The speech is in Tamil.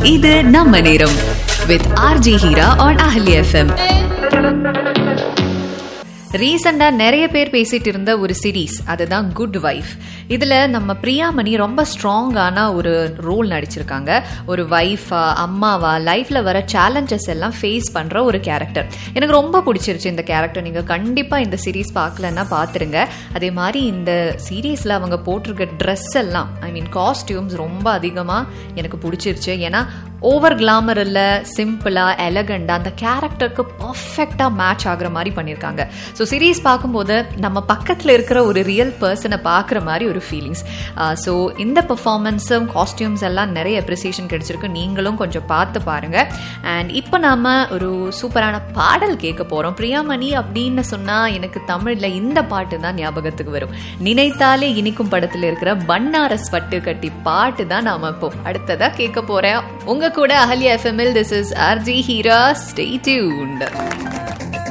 இது நம்ம நேரம் with RJ Heera on Ahali FM ரீசெண்டா நிறைய பேர் பேசிட்டு இருந்த ஒரு சீரீஸ் அதுதான் குட் வைஃப் இதுல நம்ம பிரியாமணி ரொம்ப ஸ்ட்ராங்கான ஒரு ரோல் நடிச்சிருக்காங்க ஒரு வைஃபா அம்மாவா லைஃப்ல வர சேலஞ்சஸ் எல்லாம் ஃபேஸ் பண்ற ஒரு கேரக்டர் எனக்கு ரொம்ப பிடிச்சிருச்சு இந்த கேரக்டர் நீங்க கண்டிப்பா இந்த சீரீஸ் பார்க்கலன்னா பாத்துருங்க அதே மாதிரி இந்த சீரீஸ்ல அவங்க போட்டிருக்க ட்ரெஸ் எல்லாம் ஐ மீன் காஸ்டியூம்ஸ் ரொம்ப அதிகமா எனக்கு பிடிச்சிருச்சு ஏன்னா ஓவர் கிளாமர் இல்ல சிம்பிளா எலகண்டா அந்த கேரக்டருக்கு பர்ஃபெக்டா மேட்ச் ஆகுற மாதிரி பண்ணியிருக்காங்க ஸோ சீரீஸ் பார்க்கும்போது நம்ம பக்கத்தில் இருக்கிற ஒரு ரியல் பர்சனை பார்க்குற மாதிரி ஒரு ஃபீலிங்ஸ் ஸோ இந்த பெர்ஃபார்மன்ஸும் காஸ்டியூம்ஸ் எல்லாம் நிறைய அப்ரிசியேஷன் கிடைச்சிருக்கு நீங்களும் கொஞ்சம் பார்த்து பாருங்க அண்ட் இப்போ நாம ஒரு சூப்பரான பாடல் கேட்க போறோம் பிரியாமணி அப்படின்னு சொன்னா எனக்கு தமிழ்ல இந்த பாட்டு தான் ஞாபகத்துக்கு வரும் நினைத்தாலே இனிக்கும் படத்துல இருக்கிற பன்னாரஸ் பட்டு கட்டி பாட்டு தான் நாம இப்போ அடுத்ததா கேட்க போறேன் உங்க கூட அஹல்யா எஃப்எம்எல் this is RJ Heera stay tuned